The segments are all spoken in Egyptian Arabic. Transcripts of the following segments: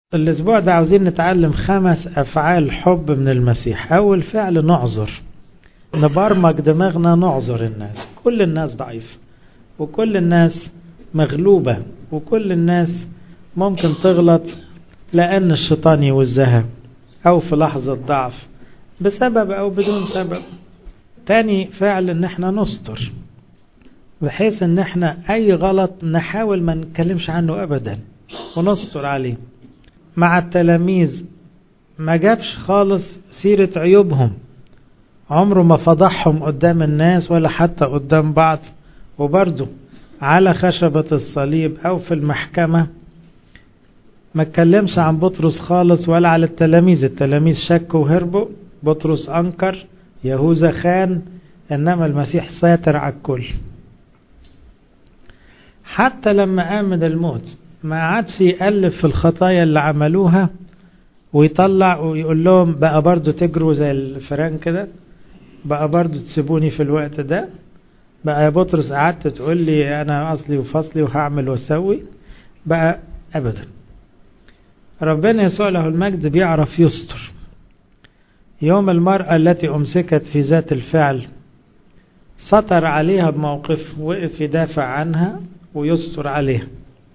الأسبوع ده عاوزين نتعلم خمس أفعال حب من المسيح أول فعل نعذر نبرمج دماغنا نعذر الناس كل الناس ضعيفة وكل الناس مغلوبة وكل الناس ممكن تغلط لأن الشيطان يوزها أو في لحظة ضعف بسبب أو بدون سبب تاني فعل ان احنا نستر بحيث ان احنا اي غلط نحاول ما نتكلمش عنه ابدا ونستر عليه مع التلاميذ ما جابش خالص سيرة عيوبهم عمره ما فضحهم قدام الناس ولا حتى قدام بعض وبرضه على خشبة الصليب أو في المحكمة ما اتكلمش عن بطرس خالص ولا على التلاميذ التلاميذ شكوا وهربوا بطرس أنكر يهوذا خان إنما المسيح ساتر على الكل حتى لما قام من الموت ما عادش يقلب في الخطايا اللي عملوها ويطلع ويقول لهم بقى برضو تجروا زي الفيران كده بقى برضو تسيبوني في الوقت ده بقى يا بطرس قعدت تقول لي انا اصلي وفصلي وهعمل واسوي بقى ابدا ربنا يسوع له المجد بيعرف يستر يوم المرأة التي أمسكت في ذات الفعل سطر عليها بموقف وقف يدافع عنها ويستر عليها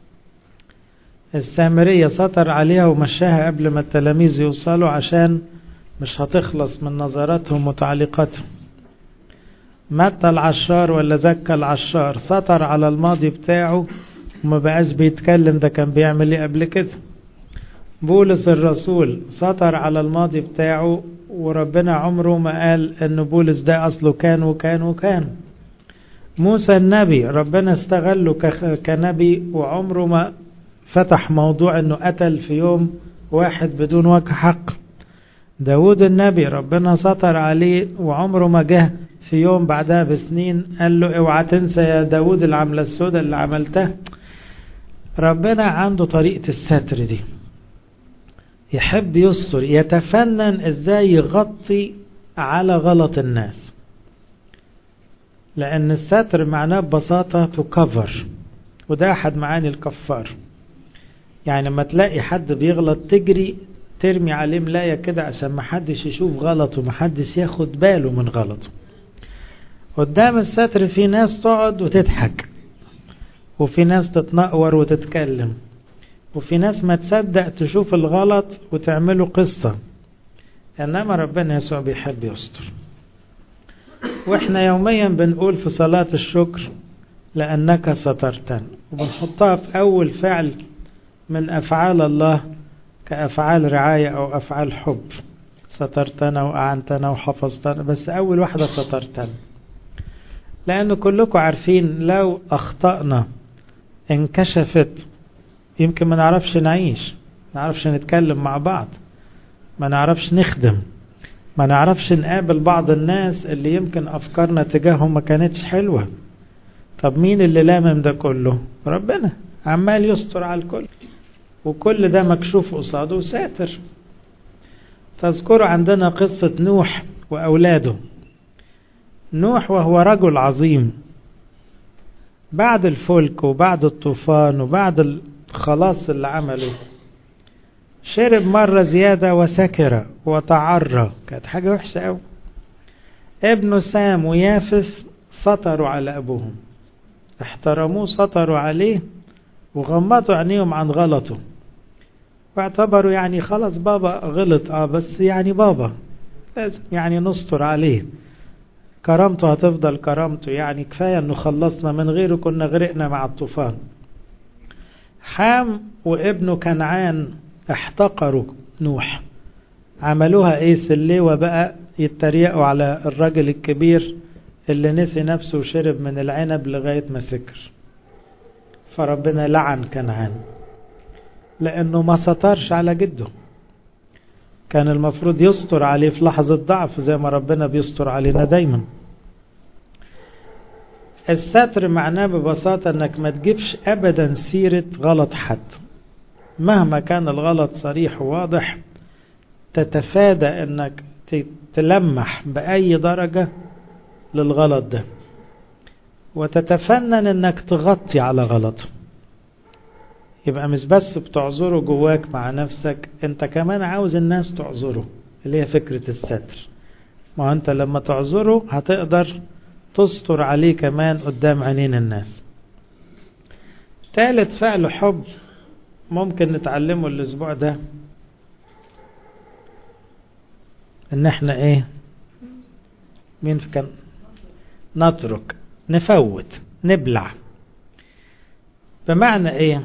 السامرية سطر عليها ومشاها قبل ما التلاميذ يوصلوا عشان مش هتخلص من نظراتهم وتعليقاتهم متى العشار ولا زكى العشار سطر على الماضي بتاعه وما بقاش بيتكلم ده كان بيعمل ايه قبل كده بولس الرسول سطر على الماضي بتاعه وربنا عمره ما قال ان بولس ده اصله كان وكان وكان موسى النبي ربنا استغله كنبي وعمره ما فتح موضوع انه قتل في يوم واحد بدون وجه حق داود النبي ربنا سطر عليه وعمره ما جه في يوم بعدها بسنين قال له اوعى تنسى يا داود العملة السوداء اللي عملتها ربنا عنده طريقة الستر دي يحب يستر يتفنن ازاي يغطي على غلط الناس لان الستر معناه ببساطة تكفر وده احد معاني الكفار يعني لما تلاقي حد بيغلط تجري ترمي عليه ملاية كده عشان محدش يشوف غلطه محدش ياخد باله من غلطه قدام الستر في ناس تقعد وتضحك وفي ناس تتنقور وتتكلم وفي ناس ما تصدق تشوف الغلط وتعمله قصة إنما ربنا يسوع بيحب يستر وإحنا يوميا بنقول في صلاة الشكر لأنك سترتنا وبنحطها في أول فعل من أفعال الله كأفعال رعاية أو أفعال حب سترتنا وأعنتنا وحفظتنا بس أول واحدة سترتنا لأن كلكم عارفين لو أخطأنا انكشفت يمكن ما نعرفش نعيش ما نعرفش نتكلم مع بعض ما نعرفش نخدم ما نعرفش نقابل بعض الناس اللي يمكن أفكارنا تجاههم ما كانتش حلوة طب مين اللي لامم ده كله ربنا عمال يستر على الكل وكل ده مكشوف قصاده وساتر تذكروا عندنا قصة نوح وأولاده نوح وهو رجل عظيم بعد الفلك وبعد الطوفان وبعد الخلاص اللي عمله شرب مرة زيادة وسكر وتعرى كانت حاجة وحشة أوي ابنه سام ويافث سطروا على أبوهم احترموه سطروا عليه وغمضوا عينيهم عن غلطه واعتبروا يعني خلاص بابا غلط اه بس يعني بابا لازم يعني نستر عليه كرامته هتفضل كرامته يعني كفاية انه خلصنا من غيره كنا غرقنا مع الطوفان حام وابنه كنعان احتقروا نوح عملوها ايه سليوة بقى يتريقوا على الراجل الكبير اللي نسي نفسه وشرب من العنب لغاية ما سكر فربنا لعن كنعان لانه ما سطرش على جده كان المفروض يستر عليه في لحظة ضعف زي ما ربنا بيستر علينا دايما الستر معناه ببساطة انك ما تجيبش ابدا سيرة غلط حد مهما كان الغلط صريح وواضح تتفادى انك تلمح بأي درجة للغلط ده وتتفنن انك تغطي على غلطه يبقى مش بس بتعذره جواك مع نفسك انت كمان عاوز الناس تعذره اللي هي فكرة الستر ما انت لما تعذره هتقدر تستر عليه كمان قدام عينين الناس ثالث فعل حب ممكن نتعلمه الاسبوع ده ان احنا ايه مين كان نترك نفوت نبلع بمعنى ايه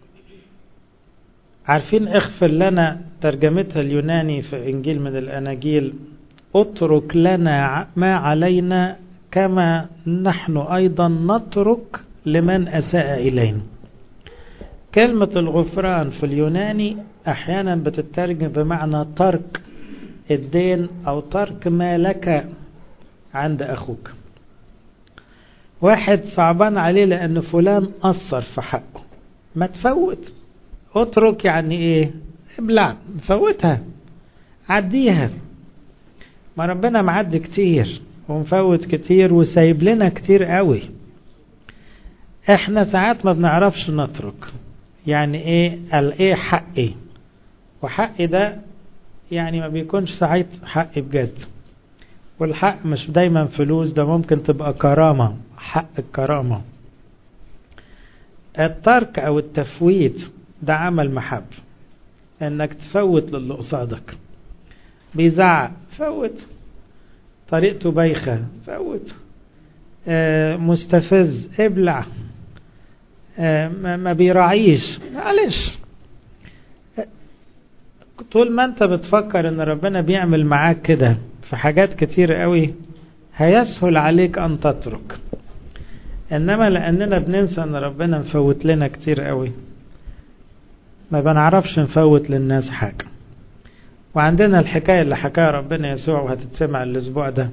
عارفين اغفر لنا ترجمتها اليوناني في انجيل من الاناجيل اترك لنا ما علينا كما نحن ايضا نترك لمن اساء الينا كلمة الغفران في اليوناني احيانا بتترجم بمعنى ترك الدين او ترك ما لك عند اخوك واحد صعبان عليه لان فلان قصر في حقه ما تفوت اترك يعني ايه ابلع فوتها عديها ما ربنا معدي كتير ومفوت كتير وسايب لنا كتير قوي احنا ساعات ما بنعرفش نترك يعني ايه الايه حقي وحقي ده يعني ما بيكونش ساعات حقي بجد والحق مش دايما فلوس ده ممكن تبقى كرامة حق الكرامة الترك او التفويت ده عمل محب انك تفوت للي قصادك بيزعق فوت طريقته بايخة فوت آه مستفز ابلع آه ما بيراعيش معلش طول ما انت بتفكر ان ربنا بيعمل معاك كده في حاجات كتير قوي هيسهل عليك ان تترك انما لاننا بننسى ان ربنا مفوت لنا كتير قوي ما بنعرفش نفوت للناس حاجة وعندنا الحكاية اللي حكاها ربنا يسوع وهتتسمع الاسبوع ده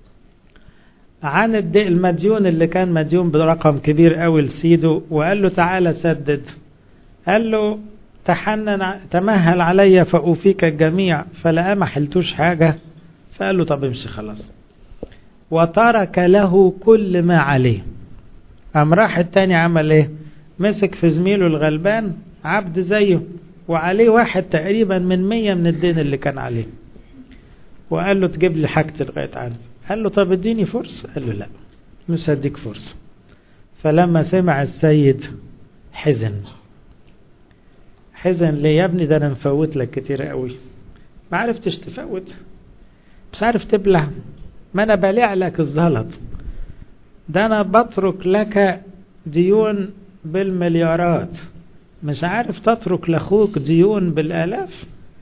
عن المديون اللي كان مديون برقم كبير قوي لسيده وقال له تعالى سدد قال له تحنن تمهل علي فأوفيك الجميع فلا ما حلتوش حاجة فقال له طب امشي خلاص وترك له كل ما عليه قام راح التاني عمل ايه مسك في زميله الغلبان عبد زيه وعليه واحد تقريبا من مية من الدين اللي كان عليه وقال له تجيب لي حاجتي لغاية عندي قال له طب اديني فرصة قال له لا مش هديك فرصة فلما سمع السيد حزن حزن ليه يا ابني ده انا مفوت لك كتير قوي ما عرفتش تفوت مش عارف تبلع ما انا بلع لك الزلط ده انا بترك لك ديون بالمليارات مش عارف تترك لاخوك ديون بالالاف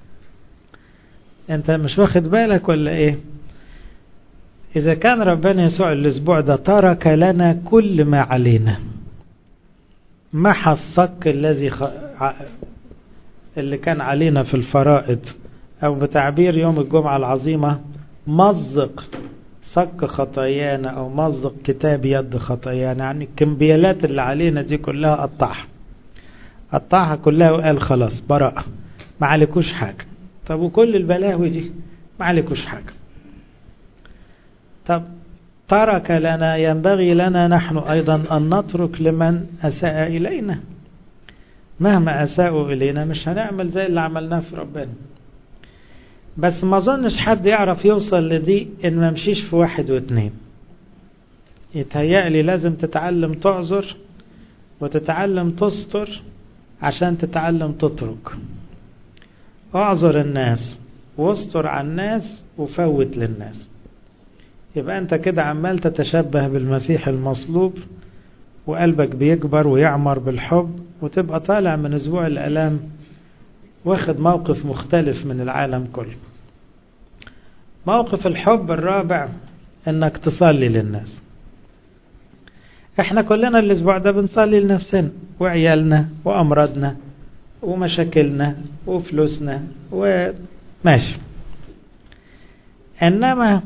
انت مش واخد بالك ولا ايه اذا كان ربنا يسوع الاسبوع ده ترك لنا كل ما علينا محى الصك الذي خ... اللي كان علينا في الفرائض او بتعبير يوم الجمعة العظيمة مزق صك خطايانا او مزق كتاب يد خطايانا يعني الكمبيالات اللي علينا دي كلها قطعها قطعها كلها وقال خلاص براءة ما عليكوش حاجة طب وكل البلاوي دي ما عليكوش حاجة طب ترك لنا ينبغي لنا نحن أيضا أن نترك لمن أساء إلينا مهما أساءوا إلينا مش هنعمل زي اللي عملناه في ربنا بس ما ظنش حد يعرف يوصل لدي إن ما مشيش في واحد واثنين يتهيألي لازم تتعلم تعذر وتتعلم تستر عشان تتعلم تترك اعذر الناس واستر على الناس وفوت للناس يبقى انت كده عمال تتشبه بالمسيح المصلوب وقلبك بيكبر ويعمر بالحب وتبقى طالع من اسبوع الالام واخد موقف مختلف من العالم كله موقف الحب الرابع انك تصلي للناس احنا كلنا الاسبوع ده بنصلي لنفسنا وعيالنا وامراضنا ومشاكلنا وفلوسنا وماشي انما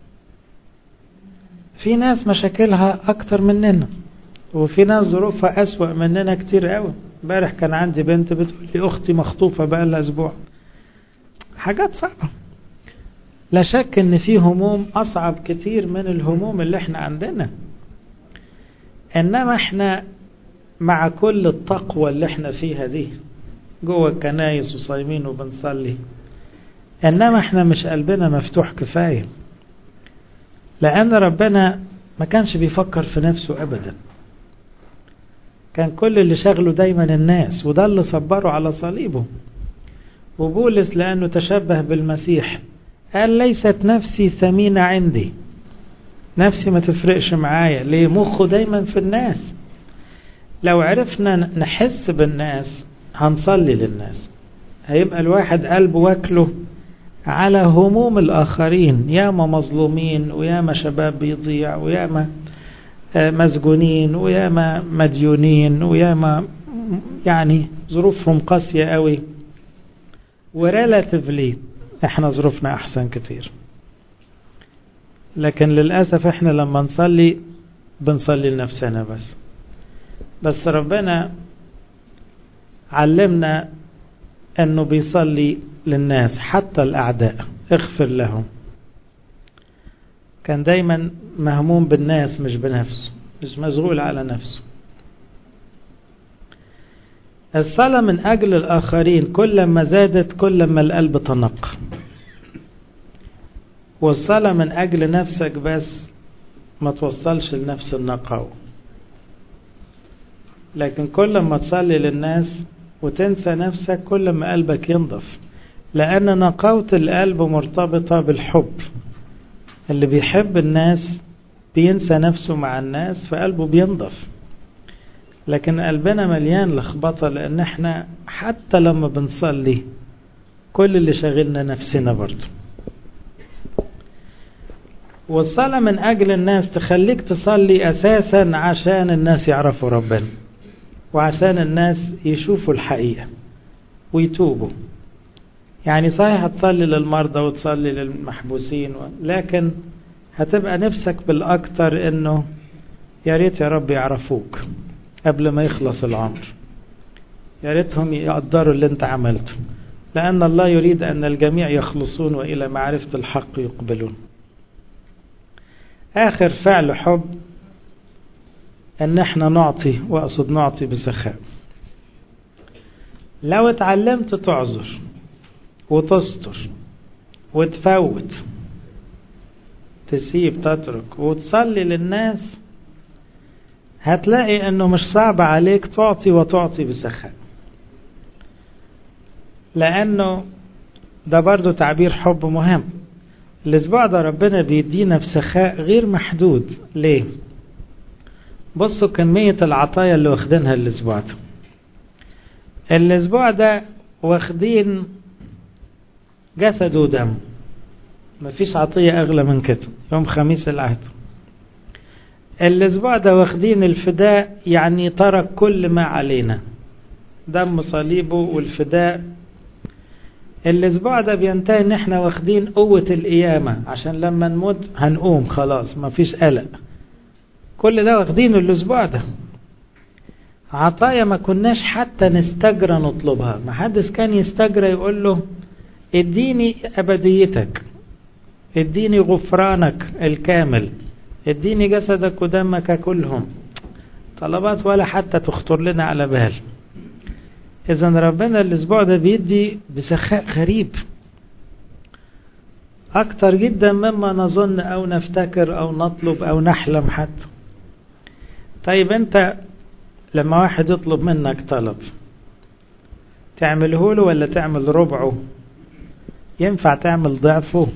في ناس مشاكلها اكتر مننا وفي ناس ظروفها اسوأ مننا كتير قوي امبارح كان عندي بنت بتقول لي اختي مخطوفه بقى لها اسبوع حاجات صعبه لا شك ان في هموم اصعب كتير من الهموم اللي احنا عندنا انما احنا مع كل التقوى اللي احنا فيها دي جوه الكنايس وصايمين وبنصلي انما احنا مش قلبنا مفتوح كفايه لان ربنا ما كانش بيفكر في نفسه ابدا كان كل اللي شغله دايما الناس وده اللي صبره على صليبه وبولس لانه تشبه بالمسيح قال ليست نفسي ثمينه عندي نفسي ما تفرقش معايا ليه مخه دايما في الناس لو عرفنا نحس بالناس هنصلي للناس هيبقى الواحد قلبه واكله على هموم الآخرين ياما مظلومين وياما شباب بيضيع وياما مسجونين وياما مديونين وياما يعني ظروفهم قاسية قوي وريلاتيفلي احنا ظروفنا احسن كتير لكن للأسف احنا لما نصلي بنصلي لنفسنا بس بس ربنا علمنا انه بيصلي للناس حتى الاعداء اغفر لهم كان دايما مهموم بالناس مش بنفسه مش مشغول على نفسه الصلاة من أجل الآخرين كلما زادت كلما القلب تنقى والصلاة من أجل نفسك بس ما توصلش لنفس النقاوة لكن كل ما تصلي للناس وتنسى نفسك كل ما قلبك ينضف لأن نقاوة القلب مرتبطة بالحب اللي بيحب الناس بينسى نفسه مع الناس فقلبه بينضف لكن قلبنا مليان لخبطة لأن احنا حتى لما بنصلي كل اللي شاغلنا نفسنا برضه والصلاة من أجل الناس تخليك تصلي أساسا عشان الناس يعرفوا ربنا وعشان الناس يشوفوا الحقيقة ويتوبوا يعني صحيح هتصلي للمرضى وتصلي للمحبوسين لكن هتبقى نفسك بالأكتر إنه يا ريت يا رب يعرفوك قبل ما يخلص العمر يا ريتهم يقدروا اللي انت عملته لأن الله يريد أن الجميع يخلصون وإلى معرفة الحق يقبلون آخر فعل حب أن احنا نعطي وأقصد نعطي بسخاء لو اتعلمت تعذر وتستر وتفوت تسيب تترك وتصلي للناس هتلاقي انه مش صعب عليك تعطي وتعطي بسخاء لانه ده برضو تعبير حب مهم الاسبوع ده ربنا بيدينا بسخاء غير محدود ليه بصوا كمية العطايا اللي واخدينها الاسبوع ده الاسبوع ده واخدين جسد ودم مفيش عطية أغلى من كده يوم خميس العهد الأسبوع ده واخدين الفداء يعني ترك كل ما علينا دم صليبه والفداء الأسبوع ده بينتهي إن إحنا واخدين قوة القيامة عشان لما نموت هنقوم خلاص مفيش قلق كل ده واخدينه الأسبوع ده عطايا ما كناش حتى نستجرى نطلبها ما حدش كان يستجرى يقول له اديني أبديتك اديني غفرانك الكامل اديني جسدك ودمك كلهم طلبات ولا حتى تخطر لنا على بال اذا ربنا الاسبوع ده بيدي بسخاء غريب اكتر جدا مما نظن او نفتكر او نطلب او نحلم حتى طيب انت لما واحد يطلب منك طلب تعمله له ولا تعمل ربعه ينفع تعمل ضعفه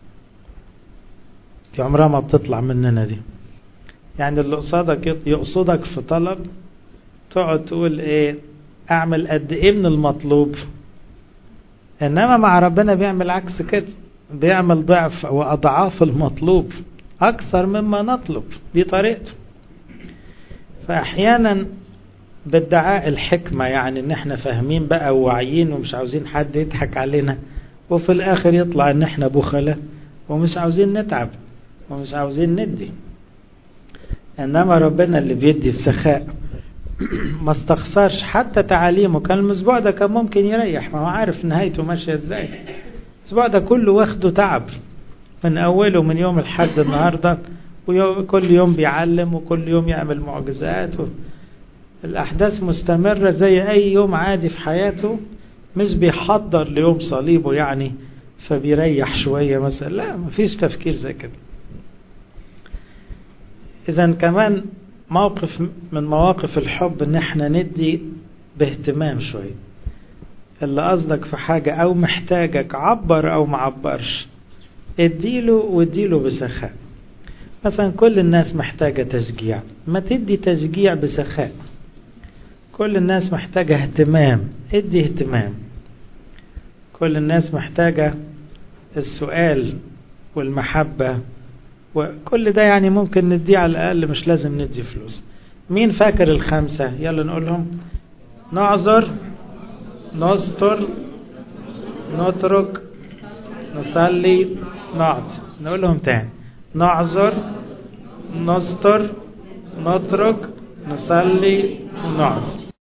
دي عمرها ما بتطلع مننا دي يعني اللي قصادك يقصدك في طلب تقعد تقول ايه اعمل قد ايه من المطلوب انما مع ربنا بيعمل عكس كده بيعمل ضعف واضعاف المطلوب اكثر مما نطلب دي طريقته فاحيانا بادعاء الحكمة يعني ان احنا فاهمين بقى وواعيين ومش عاوزين حد يضحك علينا وفي الاخر يطلع ان احنا بخلة ومش عاوزين نتعب ومش عاوزين ندي انما ربنا اللي بيدي بسخاء ما استخسرش حتى تعاليمه كان الاسبوع ده كان ممكن يريح ما هو عارف نهايته ماشيه ازاي الاسبوع ده كله واخده تعب من اوله من يوم الحد النهارده وكل يوم بيعلم وكل يوم يعمل معجزات و... الأحداث مستمرة زي أي يوم عادي في حياته مش بيحضر ليوم صليبه يعني فبيريح شوية مثلا لا مفيش تفكير زي كده إذا كمان موقف من مواقف الحب إن احنا ندي باهتمام شوية اللي قصدك في حاجة أو محتاجك عبر أو معبرش اديله واديله بسخاء مثلا كل الناس محتاجة تشجيع ما تدي تشجيع بسخاء كل الناس محتاجة اهتمام ادي اهتمام كل الناس محتاجة السؤال والمحبة وكل ده يعني ممكن نديه على الأقل مش لازم ندي فلوس مين فاكر الخمسة يلا نقولهم نعذر نستر نترك نصلي نعطي نقولهم تاني نعذر نستر نترك نصلي ونعطي